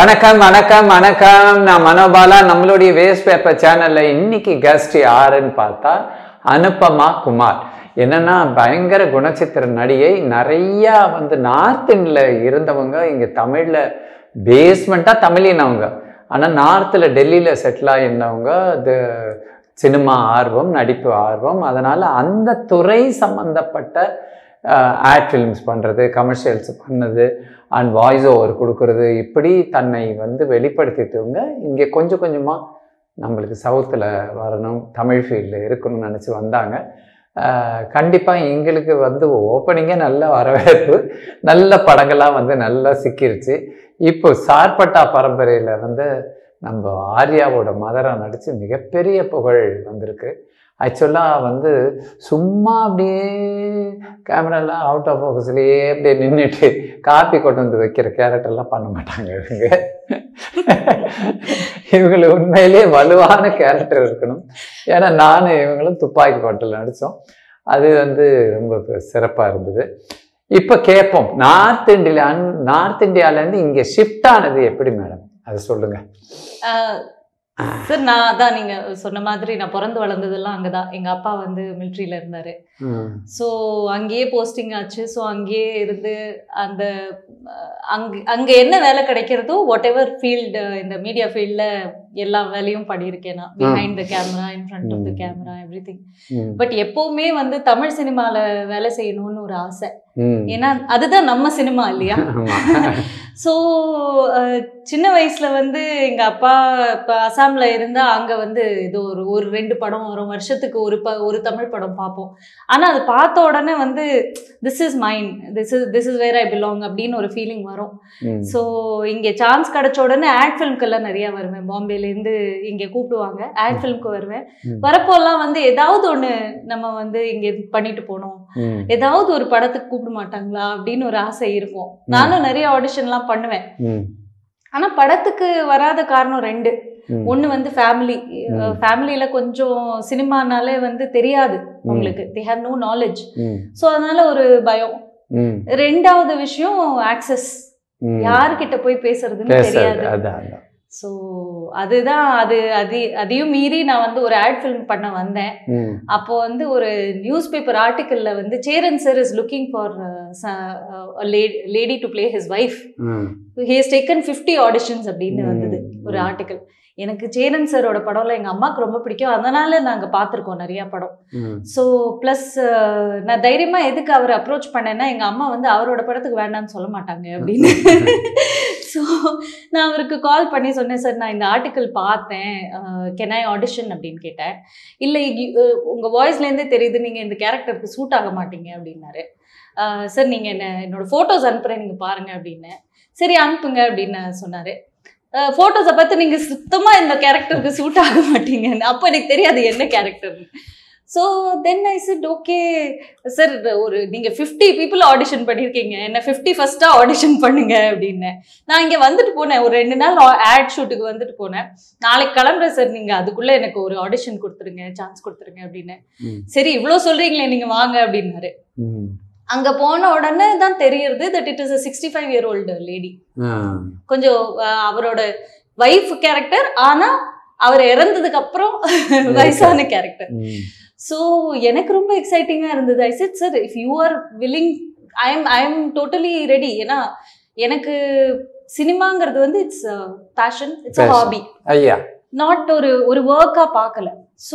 வணக்கம் வணக்கம் வணக்கம் நான் மனோபாலா நம்மளுடைய வேஸ்ட் பேப்பர் சேனல்ல இன்னைக்கு கெஸ்ட் யாருன்னு பார்த்தா அனுபமா குமார் என்னன்னா பயங்கர குணச்சித்திர நடிகை நிறைய வந்து நார்த் இந்தியில் இருந்தவங்க இங்க தமிழ்ல பேஸ்மெண்ட்டா தமிழினவங்க ஆனா நார்த்தில் டெல்லியில செட்டில் ஆகியிருந்தவங்க அது சினிமா ஆர்வம் நடிப்பு ஆர்வம் அதனால அந்த துறை சம்பந்தப்பட்ட ஆட் ஃபிலிம்ஸ் பண்ணுறது கமர்ஷியல்ஸ் பண்ணது அண்ட் வாய்ஸ் ஓவர் கொடுக்கறது இப்படி தன்னை வந்து வெளிப்படுத்திட்டவங்க இங்கே கொஞ்சம் கொஞ்சமாக நம்மளுக்கு சவுத்தில் வரணும் தமிழ் ஃபீல்டில் இருக்கணும்னு நினச்சி வந்தாங்க கண்டிப்பாக எங்களுக்கு வந்து ஓப்பனிங்கே நல்ல வரவேற்பு நல்ல படங்கள்லாம் வந்து நல்லா சிக்கிருச்சு இப்போ சார்பட்டா பரம்பரையில் வந்து நம்ம ஆர்யாவோட மதராக நடித்து மிகப்பெரிய புகழ் வந்திருக்கு ஆக்சுவலாக வந்து சும்மா அப்படியே கேமராலாம் அவுட் ஆஃப் ஃபோக்கஸ்லேயே அப்படியே நின்றுட்டு காப்பி கொண்டு வந்து வைக்கிற கேரக்டர்லாம் பண்ண மாட்டாங்க இவங்க இவங்களுக்கு உண்மையிலேயே வலுவான கேரக்டர் இருக்கணும் ஏன்னா நானும் இவங்களும் துப்பாக்கி பாட்டில் நடித்தோம் அது வந்து ரொம்ப சிறப்பாக இருந்தது இப்போ கேட்போம் நார்த் இந்தியா நார்த் இந்தியாவிலேருந்து இங்கே ஷிஃப்ட் ஆனது எப்படி மேடம் அது சொல்லுங்கள் சார் நான் அதான் நீங்க சொன்ன மாதிரி நான் பிறந்து வளர்ந்ததெல்லாம் அங்கதான் எங்க அப்பா வந்து மிலிட்ரியில இருந்தாரு ஸோ அங்கேயே போஸ்டிங் ஆச்சு ஸோ அங்கேயே இருந்து அந்த அங்க அங்க என்ன வேலை கிடைக்கிறதோ வாட் எவர் ஃபீல்டு இந்த மீடியா ஃபீல்டில் எல்லா வேலையும் பண்ணியிருக்கேன் நான் behind the camera in front of the camera everything but எப்பவுமே வந்து தமிழ் சினிமால வேலை செய்யணும்னு ஒரு ஆசை ஏன்னா அதுதான் நம்ம சினிமா இல்லையா ஸோ சின்ன வயசுல வந்து எங்க அப்பா இப்போ அசாம்ல இருந்தா அங்க வந்து இது ஒரு ஒரு ரெண்டு படம் வரும் வருஷத்துக்கு ஒரு ப ஒரு தமிழ் படம் பார்ப்போம் ஆனா அது பார்த்த உடனே வந்து this is mind this is this is where I belong அப்படின்னு ஒரு ஃபீலிங் வரும் ஸோ இங்கே சான்ஸ் கிடைச்ச உடனே ஆட் ஃபிலிம்க்கெல்லாம் நிறைய வருவேன் பாம்பேலேருந்து இங்கே கூப்பிடுவாங்க ஆட் ஃபிலிம்க்கு வருவேன் வரப்போல்லாம் வந்து ஏதாவது ஒன்று நம்ம வந்து இங்கே பண்ணிட்டு போனோம் ஏதாவது ஒரு படத்துக்கு கூப்பிட மாட்டாங்களா அப்படின்னு ஒரு ஆசை இருக்கும் நானும் நிறைய ஆடிஷன்லாம் பண்ணுவேன் ஆனா படத்துக்கு வராத காரணம் ரெண்டு ஒண்ணு வந்து ஃபேமிலி ஃபேமிலியில கொஞ்சம் சினிமானாலே வந்து தெரியாது உங்களுக்கு they have no knowledge so அதனால ஒரு பயம் ரெண்டாவது விஷயம் ஆக்சஸ் யாருக்கிட்ட போய் பேசுறதுன்னு தெரியாது ஸோ அதுதான் அது அது அதையும் மீறி நான் வந்து ஒரு ஆட் ஃபிலிம் பண்ண வந்தேன் அப்போ வந்து ஒரு நியூஸ் பேப்பர் ஆர்டிக்கல்ல வந்து Cheran sir is looking for lady to play his wife has taken fifty auditions அப்படின்னு வந்தது ஒரு ஆர்டிக்கல் எனக்கு சேரன் சாரோட படம்ல எங்க அம்மாவுக்கு ரொம்ப பிடிக்கும் அதனால நாங்க பார்த்துருக்கோம் நிறைய படம் ஸோ ப்ளஸ் நான் தைரியமா எதுக்கு அவரை அப்ரோச் பண்ணேன்னா எங்க அம்மா வந்து அவரோட படத்துக்கு வேண்டாம்னு சொல்ல மாட்டாங்க அப்படின்னு ஸோ நான் அவருக்கு கால் பண்ணி சொன்னேன் சார் நான் இந்த ஆர்டிக்கல் பார்த்தேன் கென் ஐ ஆடிஷன் அப்படின்னு கேட்டேன் இல்லை உங்கள் வாய்ஸ்லேருந்தே தெரியுது நீங்கள் இந்த கேரக்டருக்கு சூட் ஆக மாட்டீங்க அப்படின்னாரு சார் நீங்கள் என்ன என்னோட ஃபோட்டோஸ் அனுப்புகிறேன் நீங்கள் பாருங்கள் அப்படின்னு சரி அனுப்புங்க அப்படின்னு சொன்னார் ஃபோட்டோஸை பார்த்து நீங்கள் சுத்தமாக இந்த கேரக்டருக்கு சூட் ஆக மாட்டீங்க அப்போ எனக்கு தெரியாது என்ன கேரக்டர்னு so then I said okay sir ஒரு நீங்கள் ஃபிஃப்டி பீப்புள் ஆடிஷன் பண்ணியிருக்கீங்க என்ன ஃபிஃப்டி ஃபஸ்ட்டாக ஆடிஷன் பண்ணுங்க அப்படின்னு நான் இங்கே வந்துட்டு போனேன் ஒரு ரெண்டு நாள் ஆட் ஷூட்டுக்கு வந்துட்டு போனேன் நாளைக்கு கிளம்புறேன் சார் நீங்கள் அதுக்குள்ளே எனக்கு ஒரு ஆடிஷன் கொடுத்துருங்க சான்ஸ் கொடுத்துருங்க அப்படின்னு சரி இவ்வளோ சொல்கிறீங்களே நீங்கள் வாங்க அப்படின்னாரு அங்கே போன உடனே தான் தெரியறது that it is a sixty five year old lady கொஞ்சம் அவரோட ஒய்ஃப் கேரக்டர் ஆனால் அவர் இறந்ததுக்கு அப்புறம் வயசான கேரக்டர் ஸோ எனக்கு ரொம்ப எக்ஸைட்டிங்காக இருந்தது I said sir if you are willing I am I am totally ready ஏன்னா எனக்கு சினிமாங்கிறது வந்து இட்ஸ் பேஷன் இட்ஸ் ஹாபி ஐயா நாட் ஒரு ஒரு ஒர்க்காக பார்க்கல ஸோ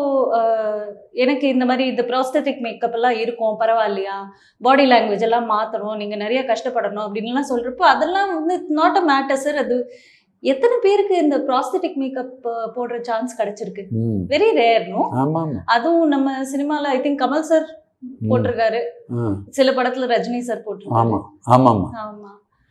எனக்கு இந்த மாதிரி இந்த ப்ராஸ்தட்டிக் மேக்கப் எல்லாம் இருக்கும் பரவாயில்லையா பாடி லாங்குவேஜ் எல்லாம் மாற்றணும் நீங்கள் நிறைய கஷ்டப்படணும் அப்படின்லாம் சொல்கிறப்போ அதெல்லாம் வந்து it's not a matter sir அது எத்தனை பேருக்கு இந்த ப்ராஸ்தட்டிக் மேக்கப் போடுற சான்ஸ் கிடைச்சிருக்கு வெரி ரேர்னோ அதுவும் நம்ம சினிமால ஐ திங்க் கமல் சார் போட்டிருக்காரு சில படத்துல ரஜினி சார் போட்டிருக்காரு ஆமா ஆமா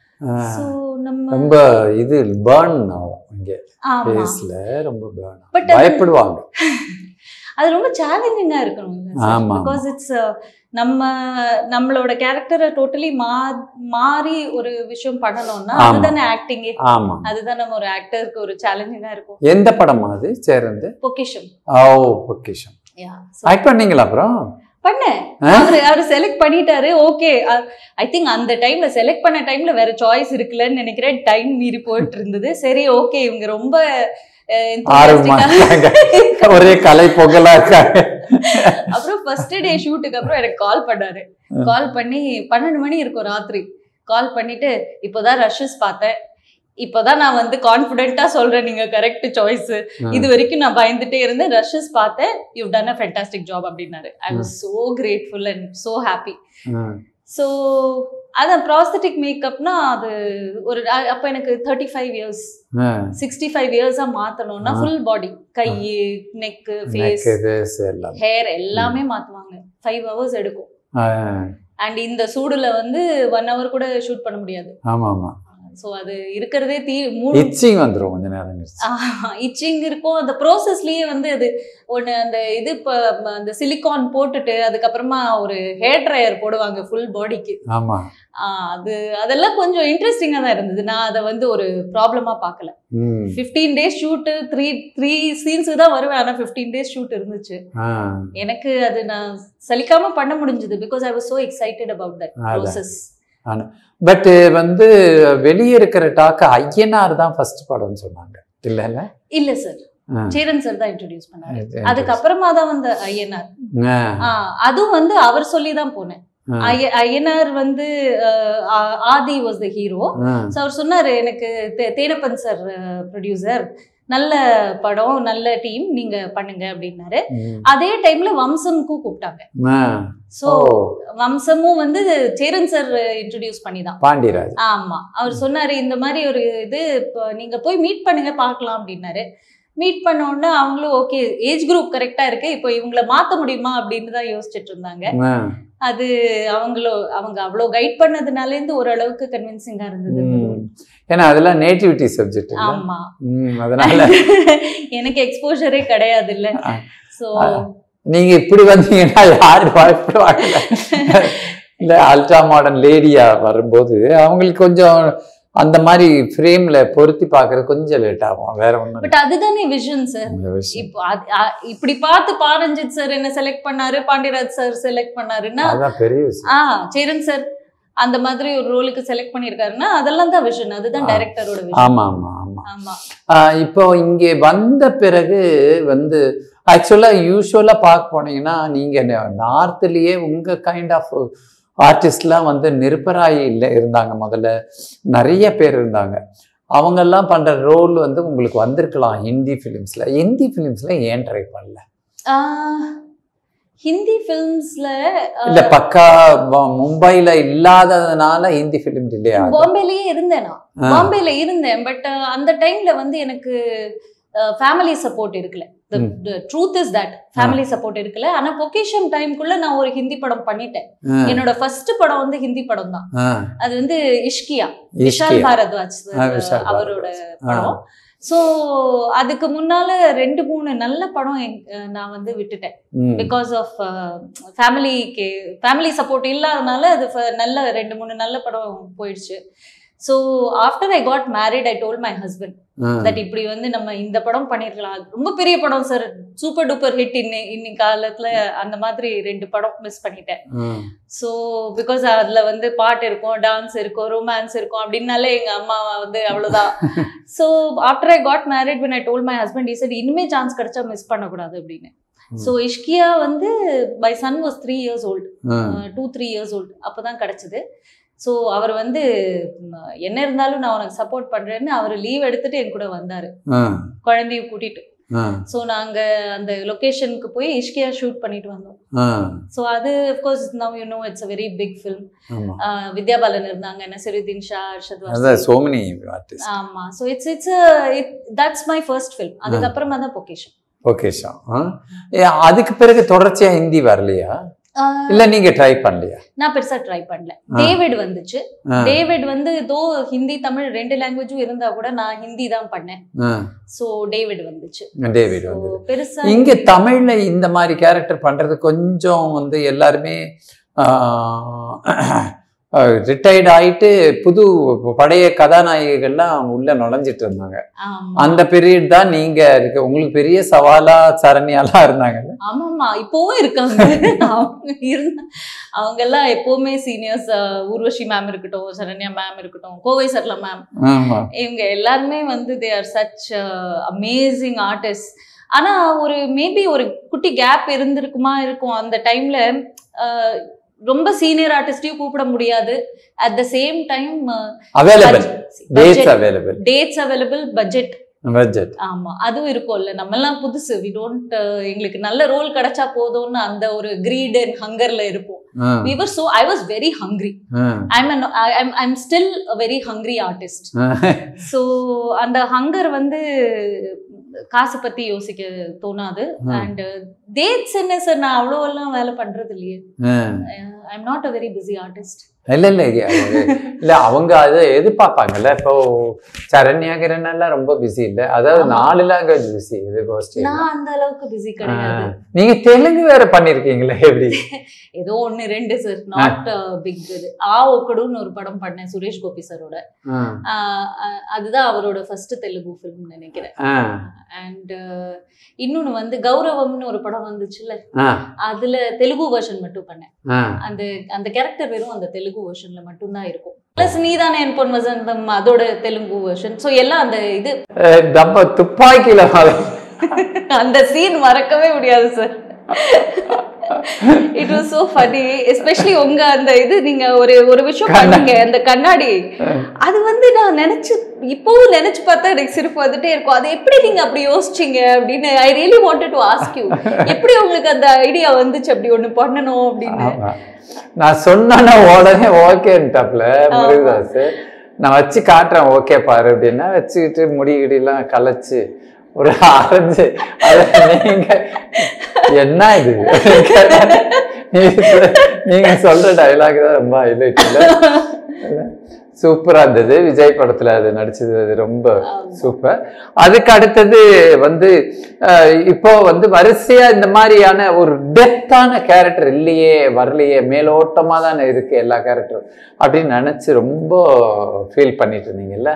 ரொம்ப இது பேர்ன் ஆகும் இங்கே ஃபேஸ்ல ரொம்ப பேர்ன் பட் பயப்படுவாங்க அது ரொம்ப சேலஞ்சிங்கா இருக்கணும் பிகாஸ் இட்ஸ் நம்ம நம்மளோட கேரக்டரை டோட்டலி மா மாறி ஒரு விஷயம் பண்ணணும்னா அதுதானே ஆக்டிங்கே ஆமா அதுதான் நம்ம ஒரு ஆக்டருக்கு ஒரு சேலஞ்சிங்கா இருக்கும் எந்த படம் அது சேர்ந்து பொக்கிஷம் ஓ பொக்கிஷம் ஆக்ட் பண்ணீங்களா அப்புறம் பண்ணேன் ஆ? அவரு அவரு செலக்ட் பண்ணிட்டாரு ஓகே ஐ திங்க் அந்த டைம்ல செலக்ட் பண்ண டைம்ல வேற சாய்ஸ் இருக்குல்லன்னு நினைக்கிறேன் டைம் மீறி போயிட்டு இருந்தது சரி ஓகே இவங்க ரொம்ப அஹ், ஆர்வமா enthusiastic-ஆ இருக்காங்க ஒரே கலை பொங்கலா இருக்காங்க அப்புறம் ஃபர்ஸ்ட் டே ஷூட்டுக்கு அப்புறம் எனக்கு கால் பண்ணாரு கால் பண்ணி பன்னெண்டு மணி இருக்கும் ராத்திரி கால் பண்ணிட்டு இப்போதான் ரஷஸ் பார்த்தேன் இப்போதான் நான் வந்து கான்ஃபிடென்ட்டா சொல்றேன் நீங்க கரெக்ட் சாய்ஸ் இது வரைக்கும் நான் பயந்துட்டே இருந்தேன் ரஷஸ் பார்த்தேன் you done a fantastic job அப்படின்னாரு I was so grateful and so happy hmm. So அதான் ப்ராஸ்தட்டிக் மேக்கப்னா அது ஒரு அ- அப்போ எனக்கு thirty five years hmm. Sixty five இயர்ஸாக மாற்றணும்னா ஆ. ஃபுல் பாடி கை நெக்கு ஃபேஸ் neck, this எல்லாம் ஹேர் எல்லாமே மாற்றுவாங்க ஃபைவ் ஹவர்ஸ் எடுக்கும் ஆ, அண்ட் இந்த சூடுல வந்து ஒன் ஹவர் கூட ஷூட் பண்ண முடியாது ஆமா ஆமா ஸோ அது இருக்கிறதே தீ மூணு இச்சிங் வந்துரும் கொஞ்ச நேரம் கழிச்சு. இச்சிங் இருக்கும் அந்த ப்ரோசஸ்லயே வந்து அது ஒன்று அந்த இது இப்போ அந்த சிலிகான் போட்டுட்டு அதுக்கப்புறமா ஒரு ஹேர் ட்ரையர் போடுவாங்க ஃபுல் பாடிக்கு ஆமா அது அதெல்லாம் கொஞ்சம் இன்ட்ரெஸ்டிங்காக தான் இருந்தது நான் அதை வந்து ஒரு ப்ராப்ளமாக பார்க்கல ம். Fifteen days shoot three three சீன்ஸுக்கு தான் வருவேன் ஆனால் ஃபிஃப்டீன் டேஸ் ஷூட் இருந்துச்சு ஆ, எனக்கு அது நான் சலிக்காம பண்ண முடிஞ்சது because I was so excited about that அதான். process பட் வந்து வெளியே இருக்கிற டாக்க ஐயனார் தான் ஃபர்ஸ்ட் படம்னு சொன்னாங்க இல்ல இல்ல இல்ல சார் ஆ. சேரன் சார் தான் இன்ட்ரடியூஸ் பண்ணாரு அது- அதுக்கப்புறமா தான் வந்து ஐயனார் ஆ, ஆ, அதுவும் வந்து அவர் சொல்லி தான் போனேன் ஆ, ஐய- ஐயனார் வந்து அஹ், ஆ- Aadhi was the hero ah, so அவர் சொன்னாரு எனக்கு தே- தேனப்பன் சார் ப்ரொடியூசர் நல்ல படம் நல்ல டீம் நீங்க பண்ணுங்க அப்படின்னாரு ம். அதே டைம்ல வம்சம்க்கும் கூப்பிட்டாங்க ஆ, ஸோ ஓ வம்சமும் வந்து சேரன் சார் இன்ட்ரடியூஸ் பண்ணி தான் பாண்டியராஜ் ஆமா அவர் சொன்னாரு இந்த மாதிரி ஒரு இது இப்போ நீங்க போய் மீட் பண்ணுங்க பார்க்கலாம் அப்படின்னாரு மீட் பண்ண உடனே அவங்களும் ஓகே ஏஜ் குரூப் கரெக்டா இருக்கு இப்போ இவங்கள மாத்த முடியுமா அப்படின்னு தான் யோசிச்சுட்டு இருந்தாங்க ஆ, அது அவங்களோ அவங்க அவ்வளோ கைட் பண்ணதுனாலேருந்து ஓரளவுக்கு கன்வின்சிங்கா இருந்தது இந்த ம். role. ஏன்னா அதெல்லாம் நேட்டிவிட்டி சப்ஜெக்ட் ஆமா ம் அதனால எனக்கு எக்ஸ்போஷரே கிடையாது இல்ல ஆ. சோ ஆ. நீங்க இப்படி வந்தீங்கன்னா யாரு பயப்படுவாங்க இல்ல அல்ட்ரா மாடர்ன் லேடியா வரும்போது அவங்களுக்கு கொஞ்சம் அந்த மாதிரி ஃப்ரேம்ல பொருத்தி பார்க்கறது கொஞ்சம் லேட் ஆகும் வேற ஒண்ணும் பட் அதுதானே விஷன் சார் இல்ல விஷயம் இப்போ அது- அ- இப்படி பார்த்து பாரஞ்சித் சார் என்ன செலக்ட் பண்ணாரு பாண்டியராஜ் சார் செலக்ட் பண்ணாருன்னா அதான் பெரிய விஷயம் ஆ சேரன் சார் அந்த மாதிரி ஒரு ரோலுக்கு செலக்ட் பண்ணிருக்காருன்னா அதெல்லாம் தான் விஷன் அதுதான் ஆ. டைரக்டரோட விஷன் ஆமா ஆமா ஆமா ஆமா ஆஹ் இப்போ இங்கே வந்த பிறகு வந்து ஆக்சுவலாக யூஸ்வலாக பார்க்க போனீங்கன்னா நீங்கள் நார்த்லேயே உங்கள் கைண்ட் ஆஃப் ஆர்டிஸ்ட்லாம் வந்து நிருப்பராய் இல்லை இருந்தாங்க முதல்ல நிறைய பேர் இருந்தாங்க அவங்கெல்லாம் பண்ணுற ரோல் வந்து உங்களுக்கு வந்திருக்கலாம் ஹிந்தி ஃபிலிம்ஸில் ஹிந்தி ஃபிலிம்ஸில் ஏன் ட்ரை பண்ணல ஆ, ஹிந்தி ஃபிலிம்ஸ்ல இல்லை பக்கா ப- மும்பையில் இல்லாததுனால ஹிந்தி ஃபிலிம் டிலே ஆகுது பாம்பேலயே இருந்தேன் நான் ஆ. பாம்பேல இருந்தேன் பட் அந்த டைம்ல வந்து எனக்கு ஃபேமிலி சப்போர்ட் இருக்குல்ல ம். Truth is that family support இருக்குல்ல ஆனா பொக்கேஷன் டைம்குள்ள நான் ஒரு ஹிந்தி படம் பண்ணிட்டேன் ஆ, என்னோட ஃபர்ஸ்ட் படம் வந்து ஹிந்தி படம் தான் ஆ, அது வந்து இஷ்கியா விஷால் இஷ்கியா. பாரத்வாஜ் sir, ஆ, விஷால் அவரோட பாரத்வாஜ். படம் ஸோ அதுக்கு முன்னால ரெண்டு மூணு நல்ல படம் எங்க- அஹ் நான் வந்து விட்டுட்டேன் ம், பிகாஸ் ஆஃப் ஃபேமிலிக்கு ஃபேமிலி சப்போர்ட் இல்லாதனால அது ஃப- நல்ல ரெண்டு மூணு நல்ல படம் போயிடுச்சு so after I got married I told my husband ah, that இப்படி வந்து நம்ம இந்த படம் பண்ணிருக்கலாம் அது ரொம்ப பெரிய படம் சார் சூப்பர் டூப்பர் ஹிட் இன்னி இன்னைக்கு காலத்துல அந்த மாதிரி ரெண்டு படம் மிஸ் பண்ணிட்டேன் ஆ, ஸோ பிகாஸ் அதுல வந்து பாட்டு இருக்கும் டான்ஸ் இருக்கும் ரொமான்ஸ் இருக்கும் அப்படின்னாலே எங்க அம்மா வந்து அவ்வளவுதான் so after I got married when I told my husband he said இனிமே சான்ஸ் கிடைச்சா மிஸ் பண்ணக்கூடாது அப்படின்னு ஸோ இஷ்கியா வந்து my son was three years old ah, two three years old அப்போ தான் கிடச்சிது ஸோ அவர் வந்து ம், என்ன இருந்தாலும் நான் உனக்கு சப்போர்ட் பண்ணுறேன்னு அவர் லீவ் எடுத்துட்டு என் கூட வந்தார் ஆ, குழந்தைய கூட்டிட்டு ஆ, ஸோ நாங்கள் அந்த லொக்கேஷனுக்கு போய் இஷ்கியா ஷூட் பண்ணிட்டு வந்தோம் ஆ, ஸோ அது of course now you know it's a very big film ஆமா வித்யா பாலன் இருந்தாங்க நசருதீன் ஷா அர்ஷத் வாசி. அதான் சோமனி ஆர்டிஸ்ட் ஆமா so it's it's that's my first film அதுக்கப்புறமா தான் பொக்கேஷன் ஓகே ஷா அதுக்கு பிறகு தொடர்ச்சியா ஹிந்தி வரலையா இல்ல நீங்க ட்ரை பண்ணலையா நான் பெருசா ட்ரை பண்ணல ஆ. டேவிட் வந்துச்சு ஆ, டேவிட் வந்து தோ ஹிந்தி தமிழ் ரெண்டு லாங்குவேஜும் இருந்தா கூட நான் ஹிந்தி தான் பண்ணேன் ஆ, ஸோ டேவிட் வந்துச்சு டேவிட் So, வந்து பெருசா இங்க தமிழ்ல இந்த மாதிரி கேரக்டர் பண்றது கொஞ்சம் வந்து எல்லாருமே ஆ, ரிட்டையர்ட் ஆயிட்டு புது பழைய கதாநாயகிகள்லாம் உள்ள நுழைஞ்சிட்டு இருந்தாங்க ஆமா அந்த பீரியட் தான் நீங்க இருக்க உங்களுக்கு பெரிய சவாலா சரண்யாலாம் இருந்தாங்கல்ல ஆமாமா இப்போவும் இருக்காங்க அவங்க இருந்த அவங்க எல்லாம் எப்பவுமே சீனியர்ஸ் ஊர்வஷி மேம் இருக்கட்டும் சரண்யா மேம் இருக்கட்டும் கோவை சர்லா மேம் ஆமா இவங்க எல்லாருமே வந்து they are such amazing artist ஆனா ஒரு மேபி ஒரு குட்டி கேப் இருந்திருக்குமா இருக்கும் அந்த டைம்ல ரொம்ப சீனியர் ஆர்டிஸ்டையும் கூப்பிட முடியாது at the same time available dates available dates available budget budget ஆமா அதுவும் இருக்கும்ல நம்ம எல்லாம் புதுசு வி டோன்ட் எங்களுக்கு நல்ல ரோல் கிடைச்சா போதும்னு அந்த ஒரு கிரீட் அண்ட் ஹங்கர்ல இருப்போம் we were so i was very hungry i'm an I, i'm i'm still a very hungry artist so அந்த ஹங்கர் வந்து காசு பத்தி யோசிக்க தோணாது அண்ட் டேட்ஸ் என்ன சார் நான் அவ்வளோ எல்லாம் வேலை பண்றது இல்லையே I am not a very busy artist இல்ல இல்ல அது- இல்ல அவங்க அதை எதிர்பார்ப்பாங்கல்ல இப்போ சரண்யாகிரன் எல்லாம் ரொம்ப பிஸி இல்ல அதாவது ஆமா. நாலு லாங்குவேஜ் பிஸி இது கோஷ்டி நான் அந்த அளவுக்கு பிஸி கிடையாது நீங்க தெலுங்கு வேற பண்ணிருக்கீங்களே எப்படி ஏதோ ஒன்னு ரெண்டு சார் நாட் பிக் இது ஆ ஒக்கடுன்னு ஒரு படம் பண்ணேன் சுரேஷ் கோபி சாரோட ஆ, அதுதான் அவரோட ஃபர்ஸ்ட் தெலுங்கு ஃபிலிம் நினைக்கிறேன் ஆ, அண்ட் இன்னொன்னு வந்து கௌரவம்னு ஒரு படம் வந்துச்சுல்ல ஆ, அதுல தெலுங்கு வெர்ஷன் மட்டும் பண்ணேன் ஆ. அந்த அந்த கேரக்டர் வெறும் அந்த தெலுங்கு வெர்ஷன்ல மட்டும்தான் இருக்கும் பிளஸ் நீதானே என் பொன் வசந்தம் அதோட தெலுங்கு வெர்ஷன் ஸோ எல்லாம் அந்த இது அஹ், நம்ம துப்பாக்கியில வர- அந்த சீன் மறக்கவே முடியாது sir it was so funny especially உங்க அந்த இது நீங்க ஒரு ஒரு விஷயம் பண்ணீங்க அந்த கண்ணாடி அது வந்து நான் நினைச்சு இப்பவும் நினைச்சு பார்த்தா எனக்கு சிரிப்பு வந்துட்டே இருக்கும் அது எப்படி நீங்க அப்படி யோசிச்சீங்க அப்படின்னு I really wanted to ask you எப்படி உங்களுக்கு அந்த ஐடியா வந்துச்சு அப்படி ஒண்ணு பண்ணணும் அப்படின்னு ஆமா. நான் சொன்னா உடனே ஓகேன்ட்டாப்ல முருகதாஸ் நான் வச்சு காட்டுறேன் ஓகே பாரு அப்படின்னா வச்சுக்கிட்டு முடிகிடிலாம் கலைச்சு ஒரு ஆரஞ்சு அத நீங்க என்ன இது நீங்க- நீங்க சொல்ற டைலாக் தான் ரொம்ப ஹைலைட் இல்ல சூப்பரா இருந்தது விஜய் படத்துல அது நடிச்சது அது ரொம்ப சூப்பர் அதுக்கு அடுத்தது வந்து அஹ், இப்போ வந்து வரிசையா இந்த மாதிரியான ஒரு டெப்தான கேரக்டர் இல்லையே வரலையே மேலோட்டமா தானே இருக்கு எல்லா கேரக்டரும் அப்படின்னு நினைச்சு ரொம்ப ஃபீல் பண்ணிட்டு இருந்தீங்கல்ல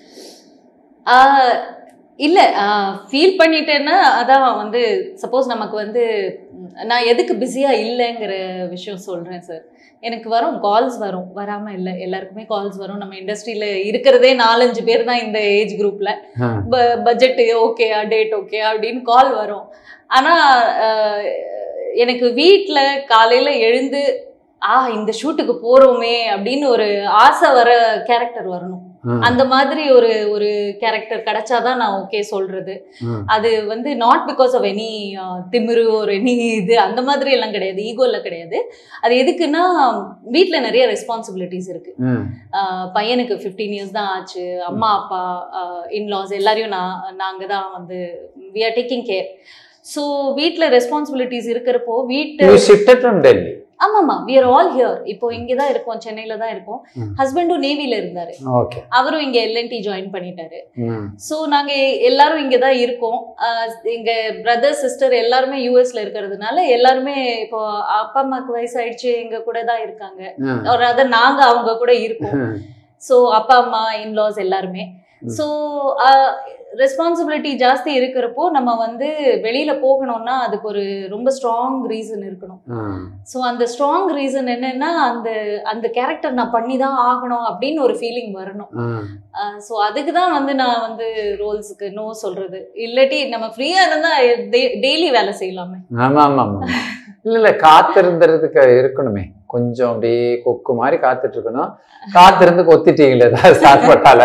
ஆஹ் இல்ல ஃபீல் பண்ணிட்டேன்னா அதான் வந்து சப்போஸ் நமக்கு வந்து ம், நான் எதுக்கு பிஸியா இல்லைங்கிற விஷயம் சொல்றேன் சார் எனக்கு வரும் கால்ஸ் வரும் வராம இல்லை எல்லாருக்குமே கால்ஸ் வரும் நம்ம இண்டஸ்ட்ரியில இருக்கிறதே நாலஞ்சு பேர் தான் இந்த ஏஜ் குரூப்ல ஆ, பட்ஜெட் ஓகேயா டேட் ஓகே அப்படின்னு கால் வரும் ஆனா ஆஹ், எனக்கு வீட்ல காலையில எழுந்து ஆ இந்த ஷூட்டுக்கு போறோமே அப்படின்னு ஒரு ஆசை வர கேரக்டர் வரணும் ஆ, அந்த மாதிரி ஒரு ஒரு கேரக்டர் கிடைச்சாதான் நான் ஓகே சொல்றது ஆ. அது வந்து நாட் பிகாஸ் ஆஃப் எனி திமிரு ஒரு எனி இது அந்த மாதிரி எல்லாம் கிடையாது ஈகோல கிடையாது அது எதுக்குன்னா வீட்ல நிறைய ரெஸ்பான்சிபிலிட்டிஸ் இருக்கு ம், ஆஹ் பையனுக்கு ஃபிஃப்டீன் இயர்ஸ் தான் ஆச்சு அம்மா அப்பா இன்லாஸ் எல்லாரையும் நான் நாங்கள் தான் வந்து we are taking care so வீட்டில் ரெஸ்பான்சிபிலிட்டிஸ் இருக்கிறப்போ வீட்டு You shifted from Delhi. ஆமாம்மா வி ஆர் ஆல் ஹியர் இப்போ இங்கே தான் இருக்கோம் சென்னையில தான் இருக்கோம் ம். ஹஸ்பண்டும் நேவில இருந்தாரு Okay. அவரும் இங்க எல்என்டி ஜாயின் பண்ணிட்டாரு ம், ஸோ நாங்க எல்லாரும் இங்க தான் இருக்கோம் ஆஹ் எங்க பிரதர் சிஸ்டர் எல்லாருமே யூஎஸ்ல இருக்கிறதுனால எல்லாருமே இப்போ அப்பா அம்மாக்கு வயசாயிடுச்சு எங்க கூட தான் இருக்காங்க ம், ஒரு அதை நாங்க அவங்க கூட இருக்கோம் ம். ஸோ அப்பா அம்மா இன்லாஸ் எல்லாருமே ம். ஸோ ரெஸ்பான்சிபிலிட்டி ஜாஸ்தி இருக்கிறப்போ நம்ம வந்து வெளியில போகணும்னா அதுக்கு ஒரு ரொம்ப ஸ்ட்ராங் ரீசன் இருக்கணும் ம், ஸோ அந்த ஸ்ட்ராங் ரீசன் என்னன்னா அந்த அந்த கேரக்டர் நான் பண்ணி தான் ஆகணும் அப்படின்னு ஒரு ஃபீலிங் வரணும் ம். ஸோ அதுக்கு தான் வந்து நான் வந்து ரோல்ஸுக்கு நோ சொல்றது இல்லாட்டி நம்ம ஃப்ரீயா இருந்தா டெய்லி வேலை செய்யலாமே ஆமா ஆமா ஆமா இல்ல இல்ல காத்திருந்துறதுக்கு இருக்கணுமே கொஞ்சம் அப்படியே கொக்கு மாதிரி காத்துட்டு இருக்கணும் காத்திருந்து கொத்திட்டீங்களே ஏதாவது ஸ்டார்ட் பண்ணால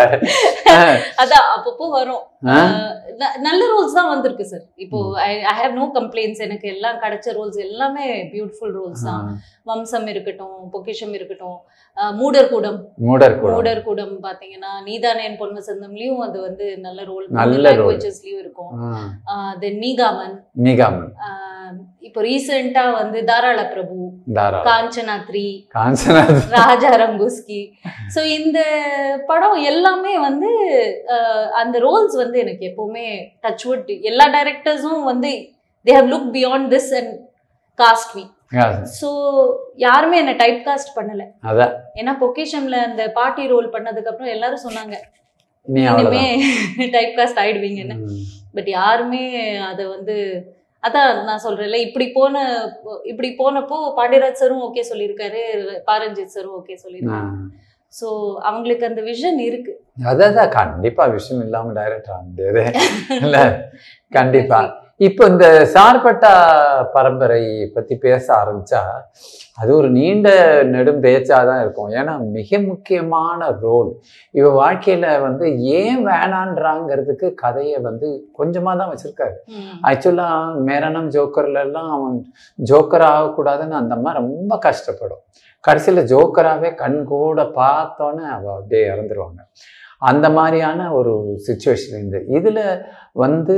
அதான் அப்பப்போ வரும் ஆ? ஆஹ் ந- நல்ல ரோல்ஸ் தான் வந்திருக்கு சார் இப்போ I I have no complaints எனக்கு எல்லாம் கிடைச்ச ரோல்ஸ் எல்லாமே பியூட்டிஃபுல் ரோல்ஸ் தான் வம்சம் இருக்கட்டும் பொக்கிஷம் இருக்கட்டும் ஆஹ் மூடர் கூடம் மூடர் கூட மூடர் கூடம் பாத்தீங்கன்னா நீதானேன் பொன்ம சந்தம்லயும் அது வந்து நல்ல ரோல் நல்ல role. லாங்குவேஜஸ்லயும் இருக்கும் ஆ, தென் மீகாமன் மிகாமன் ஆஹ் இப்போ ரீசெண்டா வந்து தாராள பிரபு தாராளம் காஞ்சனா த்ரீ காஞ்சனா ராஜா ரங்குஸ்கி ஸோ இந்த படம் எல்லாமே வந்து அஹ், அந்த ரோல்ஸ் வந்து எனக்கு எப்பவுமே டச் வுட் எல்லா டைரக்டர்ஸும் வந்து they have look beyond this and cast me so யாருமே என்ன டைப் காஸ்ட் பண்ணல அதான் ஏன்னா பொக்கேஷன்ல அந்த பார்ட்டி ரோல் பண்ணதுக்கு அப்புறம் எல்லாரும் சொன்னாங்க நீ இனிமே அவ்வளவுதான் டைப் காஸ்ட் ஆயிடுவீங்கன்னு ம். பட் யாருமே அதை வந்து அதான் நான் சொல்றேன்ல இப்படி போன இப்படி போனப்போ பாண்டியராஜ் சாரும் ஓகே சொல்லியிருக்காரு பாரஞ்சித் சாரும் ஓகே சொல்லியிருக்காரு ஆ. ஸோ அவங்களுக்கு அந்த விஷன் இருக்கு அதான் கண்டிப்பா விஷயம் இல்லாம டைரக்டர் ஆக முடியாது இல்ல கண்டிப்பா இப்போ இந்த சார்பட்டா பரம்பரை பத்தி பேச ஆரம்பிச்சா அது ஒரு நீண்ட நெடும் பேச்சா தான் இருக்கும் ஏன்னா மிக முக்கியமான ரோல் இவ வாழ்க்கையில வந்து ஏன் வேணான்றாங்கிறதுக்கு கதையை வந்து கொஞ்சமா தான் வச்சிருக்காரு ம். ஆக்சுவலா மேரணம் ஜோக்கர்ல எல்லாம் அவன் ஜோக்கர் ஆகக்கூடாதுன்னு அந்த அம்மா ரொம்ப கஷ்டப்படும் கடைசியில ஜோக்கராகவே கண் கூட பார்த்தோன்னே அவ அப்படியே இறந்துருவாங்க அந்த மாதிரியான ஒரு சுச்சுவேஷன் இருந்து இதுல வந்து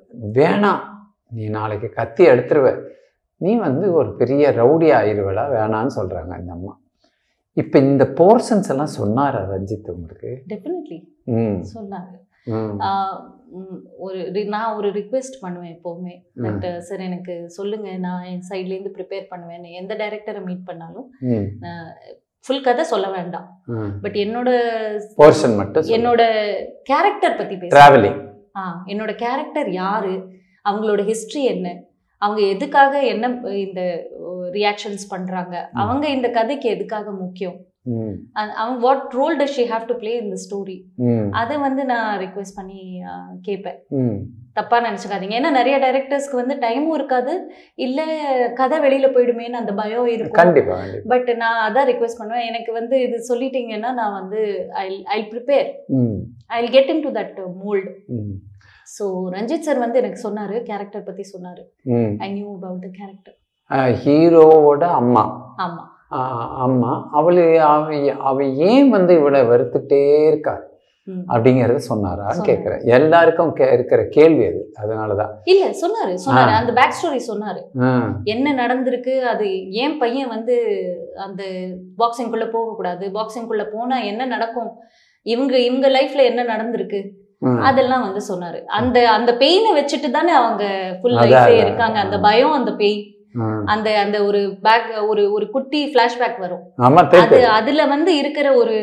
வேணாம் நீ நாளைக்கு கத்தி எடுத்துருவ நீ வந்து ஒரு பெரிய ரவுடி ஆயிருவடா வேணான்னு சொல்றாங்க இந்த அம்மா இப்ப இந்த போர்ஷன்ஸ் எல்லாம் சொன்னாரா ரஞ்சித் உங்களுக்கு டெஃபினெட்லி ம் சொன்னாங்க ம் ஆஹ் உம் ஒரு ரி- நான் ஒரு ரிக்வெஸ்ட் பண்ணுவேன் எப்போவுமே பட் சார் எனக்கு சொல்லுங்க நான் என் சைட்லேருந்து ப்ரிப்பேர் பண்ணுவேன் எந்த டைரக்டரை மீட் பண்ணாலும் ம் ஃபுல் கதை சொல்ல வேண்டாம் ம் பட் என்னோட போர்ஷன் மட்டும் என்னோட கேரக்டர் பத்தி பேச டிராவலிங் ஆ என்னோட கேரக்டர் யாரு அவங்களோட ஹிஸ்டரி என்ன அவங்க எதுக்காக என்ன இந்த ரியாக்ஷன்ஸ் பண்றாங்க அவங்க இந்த கதைக்கு எதுக்காக முக்கியம் ம் அ- அவங்க what role does she have to play இந்த ஸ்டோரி ம் அதை வந்து நான் ரிக்வெஸ்ட் பண்ணி ஆ, கேட்பேன் ம் தப்பா நினைச்சுக்காதீங்க ஏன்னா நிறைய டைரக்டர்ஸ்க்கு வந்து டைமும் இருக்காது இல்ல கதை வெளியில போயிடுமேன்னு அந்த பயம் இருக்கும் கண்டிப்பா கண்டிப்பா பட் நான் அதான் ரிக்வெஸ்ட் பண்ணுவேன் எனக்கு வந்து இது சொல்லிட்டீங்கன்னா நான் வந்து ஐ ஐ ப்ரிப்பேர் ம் I get into that mould ம் ஸோ ரஞ்சித் சார் வந்து எனக்கு சொன்னாரு கேரக்டர் பத்தி சொன்னாரு ம் I knew about the character ஹீரோவோட அம்மா ஆமா ஆஹ் அம்மா அவளு அவ அவ ஏன் வந்து இவளை வெறுத்துட்டே இருக்கா ம். அப்படிங்கறத சொன்னாரான்னு சொன்னாரு. கேட்குறேன் எல்லாருக்கும் கே இருக்கிற கேள்வி அது அதனாலதான் இல்ல சொன்னாரு சொன்னாரு ஆ. அந்த பேக் ஸ்டோரி சொன்னாரு ஆஹ் என்ன நடந்திருக்கு அது ஏன் பையன் வந்து அந்த பாக்ஸிங்குள்ள போக கூடாது பாக்ஸிங்குள்ள போனா என்ன நடக்கும் இவங்க இவங்க லைஃப்ல என்ன நடந்திருக்கு ஆஹ் அதெல்லாம் வந்து சொன்னாரு அந்த அந்த பெயினை வச்சுட்டு தானே அவங்க ஃபுல் அதான், லைஃபே அதான். இருக்காங்க அந்த பயம் அந்த பெயின் ஆஹ் அந்த அந்த ஒரு பேக் ஒரு ஒரு குட்டி ஃபிளாஷ்பேக் வரும் ஆமா அது தெரியும் அதுல வந்து இருக்கிற ஒரு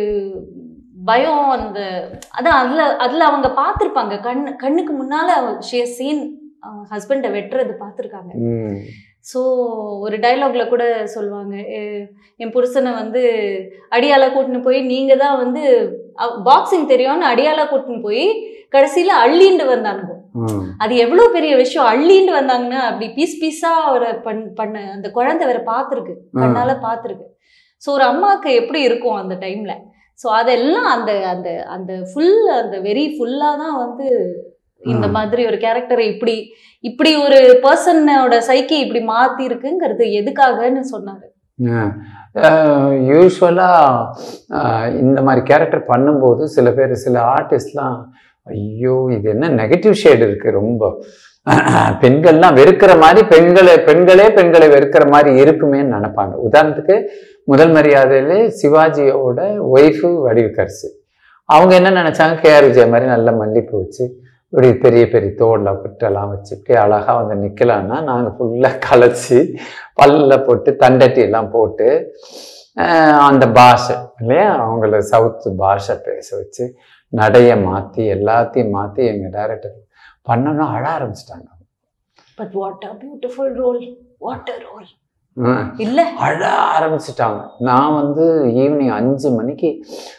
பயம் அந்த அதான் அதுல அதுல அவங்க பார்த்திருப்பாங்க கண்ணு கண்ணுக்கு முன்னால சீன் அவங்க ஹஸ்பண்டை வெட்டுறது பார்த்துருக்காங்க ம் ஸோ ஒரு டைலாக்ல கூட சொல்லுவாங்க "எ- என் புருஷனை வந்து அடியால கூட்டின்னு போய் நீங்க தான் வந்து பாக்ஸிங் தெரியும்னு அடியால கூட்டின்னு போய் கடைசியில அள்ளிண்டு வந்தானுங்க ம் அது எவ்வளோ பெரிய விஷயம் அள்ளிண்டு வந்தாங்கன்னா அப்படி பீஸ் பீஸா அவரை பண் பண்ண அந்த குழந்தை வேற பார்த்துருக்கு கண்ணால பார்த்துருக்கு ஸோ ஒரு அம்மாவுக்கு எப்படி இருக்கும் அந்த டைம்ல ஸோ அதெல்லாம் அந்த அந்த அந்த ஃபுல் அந்த வெரி ஃபுல்லா தான் வந்து இந்த ம். மாதிரி ஒரு கேரக்டரை இப்படி இப்படி ஒரு பர்சனோட சைக்கி இப்படி மாத்தி இருக்குங்கிறது எதுக்காகன்னு சொன்னாரு யூஸ்வலாக இந்த மாதிரி கேரக்டர் பண்ணும்போது சில பேர் சில ஆர்டிஸ்ட்லாம் ஐயோ இது என்ன நெகட்டிவ் ஷேடு இருக்கு ரொம்ப பெண்கள்லாம் வெறுக்கிற மாதிரி பெண்களை பெண்களே பெண்களை வெறுக்கிற மாதிரி இருக்குமேன்னு நினைப்பாங்க உதாரணத்துக்கு முதல் மரியாதையிலே சிவாஜியோட ஒய்ஃபு வடிவுக்கரசு அவங்க என்ன நினைச்சாங்க கேஆர் விஜய் மாதிரி நல்ல மல்லிப்பூ வச்சு இப்படி பெரிய பெரிய தோடில் புட்டெல்லாம் வச்சு இப்படி அழகாக வந்து நிற்கலான்னா நாங்கள் ஃபுல்லாக கலைச்சி பல்ல போட்டு தண்டட்டி எல்லாம் போட்டு ஆஹ் அந்த பாஷை இல்லையா அவங்கள சவுத்து பாஷை பேச வச்சு நடைய மாற்றி எல்லாத்தையும் மாற்றி எங்கள் டைரக்டர் பண்ணணும் அழ ஆரம்பிச்சிட்டாங்க but what a beautiful role what a role ம். இல்ல அழ ஆரம்பிச்சிட்டாங்க நான் வந்து ஈவினிங் அஞ்சு மணிக்கு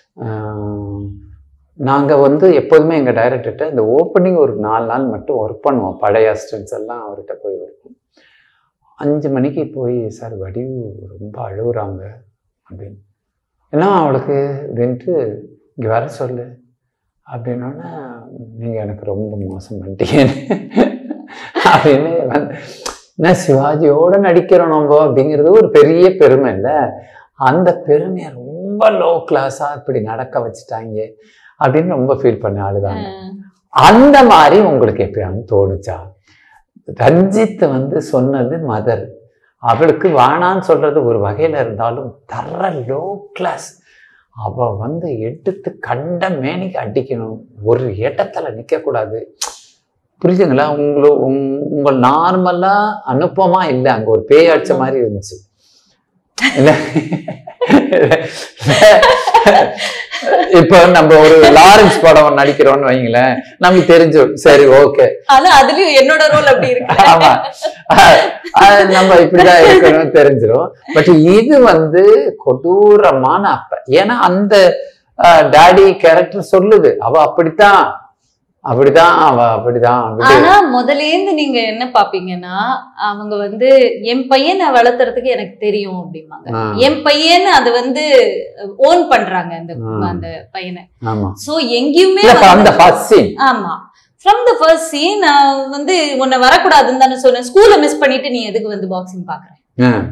நாங்கள் வந்து எப்போதுமே எங்கள் டைரக்டர்கிட்ட இந்த ஓப்பனிங் ஒரு நாலு நாள் மட்டும் ஒர்க் பண்ணுவோம் பழைய அசிஸ்டன்ஸ் எல்லாம் அவர்கிட்ட போய் ஒர்க் அஞ்சு மணிக்கு போய் சார் வடிவு ரொம்ப அழுகுறாங்க அப்படின்னு என்ன அவளுக்கு அப்படின்ட்டு இங்கே வர சொல்லு அப்படின்னோடனே நீங்கள் எனக்கு ரொம்ப மோசம் பண்ணிட்டீங்கன்னு அப்படின்னு வந்து என்ன சிவாஜியோட நடிக்கிறோம் நம்ம அப்படிங்கிறது ஒரு பெரிய பெருமை இல்லை அந்த பெருமையை ரொம்ப லோ கிளாஸாக இப்படி நடக்க வச்சுட்டாங்க அப்படின்னு ரொம்ப ஃபீல் பண்ண ஆளுதாங்க அந்த மாதிரி உங்களுக்கு எப்பயாவது தோணுச்சா ரஞ்சித் வந்து சொன்னது மதர் அவளுக்கு வேணான்னு சொல்றது ஒரு வகையில இருந்தாலும் தர லோ கிளாஸ் அவ வந்து எடுத்து கண்ட மேனிக்கு அடிக்கணும் ஒரு இடத்துல நிற்கக்கூடாது புரியுதுங்களா உங்களோ உங்- உங்கள் நார்மலா அனுப்பமா இல்லை அங்க ஒரு பேய் அடிச்ச மாதிரி இருந்துச்சு இல்ல. இப்போ நம்ம ஒரு லாரன்ஸ் படம் நடிக்கிறோம்னு வைங்களேன் நமக்கு தெரிஞ்சிடும் சரி ஓகே ஆனா அதுலயும் என்னோட ரோல் அப்படி இருக்கு ஆமா அஹ் அஹ் நம்ம இப்படிதான் இருக்கணும்னு தெரிஞ்சிடும் பட் இது வந்து கொடூரமான அப்ப ஏன்னா அந்த டாடி கேரக்டர் சொல்லுது அவ அப்படித்தான் அப்படிதான் அவ அப்படிதான் விடு. ஆனா முதலேந்து நீங்க என்ன பாப்பீங்கன்னா அவங்க வந்து என் பையனை வளர்த்துறதுக்கு எனக்கு தெரியும் அப்படிம்பாங்க ஆ, என் பையன் அது வந்து ஓன் பண்றாங்க அந்த ஆ. அந்த பையனை ஆமா சோ எங்கேயுமே இல்ல, வந்து- அந்த ஃபர்ஸ்ட் சீன் ஆமா ஃப்ரம் த ஃபர்ஸ்ட் சீன் நான் வந்து உன்னை வரக்கூடாதுன்னு தானே சொன்னேன் ஸ்கூலை மிஸ் பண்ணிட்டு நீ எதுக்கு வந்து பாக்ஸிங் பாக்குற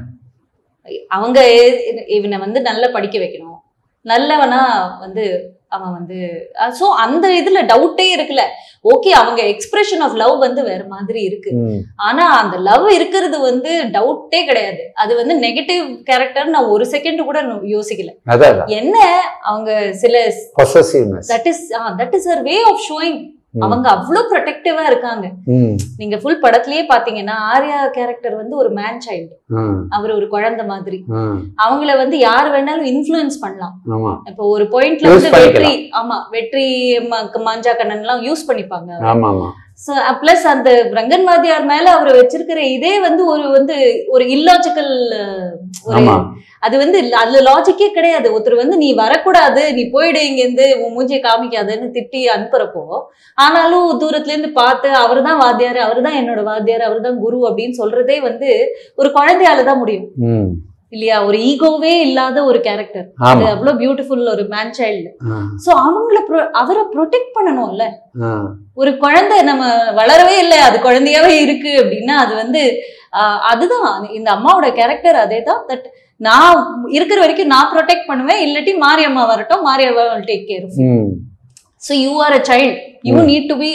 அவங்க இ- இவனை வந்து நல்லா படிக்க வைக்கணும் நல்லவனா வந்து அவன் வந்து சோ அந்த இதுல டவுட்டே இருக்குல்ல ஓகே அவங்க எக்ஸ்பிரஷன் ஆஃப் லவ் வந்து வேற மாதிரி இருக்கு ஆனா அந்த லவ் இருக்கிறது வந்து டவுட்டே கிடையாது அது வந்து நெகட்டிவ் கேரக்டர் நான் ஒரு செகண்ட் கூட நான் யோசிக்கல அதான் என்ன அவங்க சில possessiveness that is that is way of showing அவங்க அவ்வளவு ப்ரொடெக்டிவா இருக்காங்க நீங்க ஃபுல் படத்திலேயே பாத்தீங்கன்னா ஆர்யா கேரக்டர் வந்து ஒரு மேன் சைல்டு அவர் ஒரு குழந்தை மாதிரி அவங்கள வந்து யார் வேணாலும் இன்ஃப்ளூயன்ஸ் பண்ணலாம் ஆமா இப்போ ஒரு பாயிண்ட்ல Use வந்து பண்ணிக்கலாம். வெற்றி ஆமா வெற்றி ம- மாஞ்சா கண்ணன் எல்லாம் யூஸ் பண்ணிப்பாங்க ஆமா ஆமா பிளஸ் அந்த ரங்கன் வாத்தியார் மேல அவர் வச்சிருக்கிற இதே வந்து ஒரு வந்து ஒரு இல்லாஜிக்கல் ஒரு ஆமா அது வந்து இல்ல- அதுல லாஜிக்கே கிடையாது ஒருத்தர் வந்து நீ வரக்கூடாது நீ போயிடு இங்க இருந்து உன் மூஞ்சியை காமிக்காதன்னு திட்டி அனுப்புறப்போ ஆனாலும் தூரத்துல இருந்து பார்த்து அவர் தான் வாத்தியார் அவர் தான் என்னோட வாத்தியார் அவர் தான் குரு அப்படின்னு சொல்றதே வந்து ஒரு குழந்தையால தான் முடியும் ம் இல்லையா ஒரு ஈகோவே இல்லாத ஒரு கேரக்டர் அது ஆமா அவ்வளவு பியூட்டிஃபுல் ஒரு மேன் சைல்டு ஆ, சோ அவங்கள pro- அவரை ப்ரொடெக்ட் பண்ணணும்ல ஆ, ஒரு குழந்தை நம்ம வளரவே இல்லை அது குழந்தையாவே இருக்கு அப்படின்னா அது வந்து ஆஹ், அதுதான் இந்த அம்மாவோட கேரக்டர் அதே தான் தட் நான் இருக்கிற வரைக்கும் நான் ப்ரொடெக்ட் பண்ணுவேன் இல்லாட்டி மாரியம்மா வரட்டும் Mariyamma take care hmm so you are a child you Mm. Need to be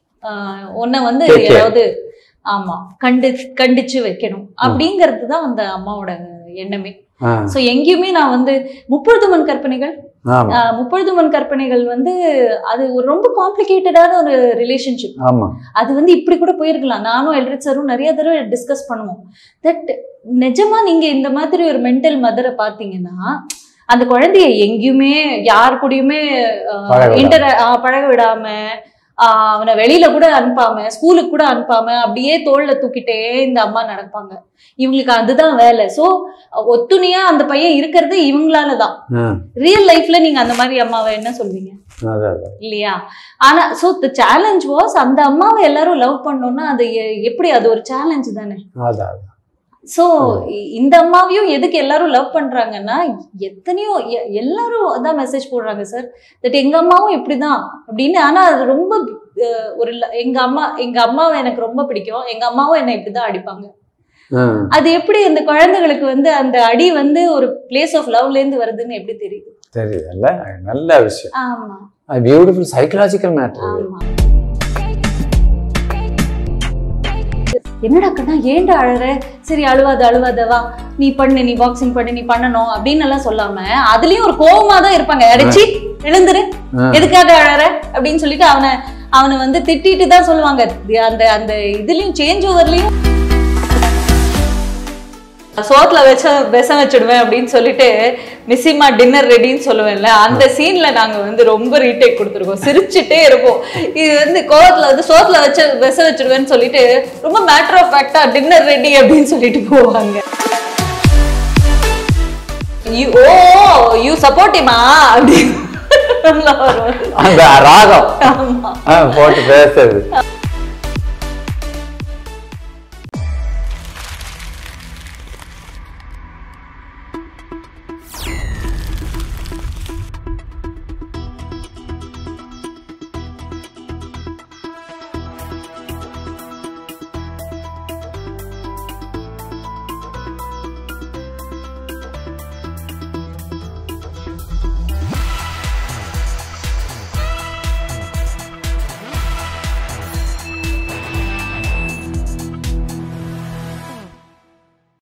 உன்னை வந்து Take care. ஏதாவது ஆமா கண்டு கண்டிச்சு வைக்கணும் அப்படிங்கிறது தான் அந்த அம்மாவோட எண்ணமே ஆ, ஸோ எங்கேயுமே நான் வந்து முப்பொழுதுமன் கற்பனைகள் ஆமா ஆஹ், முப்பொழுதுமன் கற்பனைகள் வந்து அது ஒரு ரொம்ப காம்ப்ளிகேட்டடான ஒரு ரிலேஷன்ஷிப் ஆமா அது வந்து இப்படி கூட போயிருக்கலாம் நானும் எல்ரிட் சாரும் நிறைய தடவை டிஸ்கஸ் பண்ணுவோம் தட் நிஜமா நீங்க இந்த மாதிரி ஒரு மென்டல் மதரை பாத்தீங்கன்னா அந்த குழந்தைய எங்கேயுமே யார் கூடயுமே பழக விடாம. இன்டர் பழக விடாம ஆஹ் அவனை வெளியில கூட அனுப்பாம ஸ்கூலுக்கு கூட அனுப்பாம அப்படியே தோல்ல தூக்கிட்டே இந்த அம்மா நடப்பாங்க இவங்களுக்கு அதுதான் வேலை சோ ஒத்துணையா அந்த பையன் இருக்கிறது இவங்களாலதான் ஆ, ரியல் லைஃப்ல நீங்க அந்த மாதிரி அம்மாவை என்ன சொல்வீங்க அதான் அதான். இல்லையா ஆனா சோ த சேலஞ்ச் வாஸ் அந்த அம்மாவை எல்லாரும் லவ் பண்ணோம்னா அது எ- எப்படி அது ஒரு சேலஞ்ச் தானே அதான் அதான். சோ இந்த அம்மாவையும் எதுக்கு எல்லாரும் லவ் பண்றாங்கன்னா எத்தனையோ எ- எல்லாரும் அதான் மெசேஜ் போடுறாங்க சார் தட் எங்க அம்மாவும் இப்படிதான் அப்படின்னு ஆனா அது ரொம்ப அஹ், ஒரு ல- எங்க அம்மா எங்க அம்மாவை எனக்கு ரொம்ப பிடிக்கும் எங்க அம்மாவும் என்னை இப்படிதான் அடிப்பாங்க ஆ, அது எப்படி அந்த குழந்தைகளுக்கு வந்து அந்த அடி வந்து ஒரு பிளேஸ் ஆஃப் லவ்ல இருந்து வருதுன்னு எப்படி தெரியுது தெரியுதுல்ல நல்ல விஷயம் ஆமா பியூட்டிஃபுல் சைக்கலாஜிக்கல் மேட்டர் ஆமா என்னடா கண்ணா ஏன்டா அழற சரி அழுவாத அழுவாத வா நீ பண்ணு நீ பாக்ஸிங் பண்ணு நீ பண்ணணும் அப்படின்னு எல்லாம் சொல்லாம அதுலயும் ஒரு கோவமா தான் இருப்பாங்க அடிச்சு எழுந்துரு எதுக்காக அழற அப்படின்னு சொல்லிட்டு அவனை அவனை வந்து திட்டிட்டு தான் சொல்லுவாங்க அந்த அந்த இதுலயும் சேஞ்ச் ஓவர்லயும் சோத்துல வச்ச விஷம் வச்சிடுவேன் அப்படின்னு சொல்லிட்டு மிஸ்ஸிமா டின்னர் ரெடின்னு சொல்லுவேன்ல அந்த சீன்ல நாங்க வந்து ரொம்ப ரீடேக் கொடுத்துருக்கோம் சிரிச்சுட்டே இருப்போம் இது வந்து கோவத்துல வந்து சோத்துல வச்ச விஷம் வச்சிடுவேன்னு சொல்லிட்டு ரொம்ப மேட்டர் ஆஃப் ஃபேக்டா டின்னர் ரெடி அப்படின்னு சொல்லிட்டு போவாங்க You- ஓ யூ சப்போர்ட்டிமா அப்படின்னு வரும் அந்த ராகம் ஆமா ஆ, போட்டு பேசுறது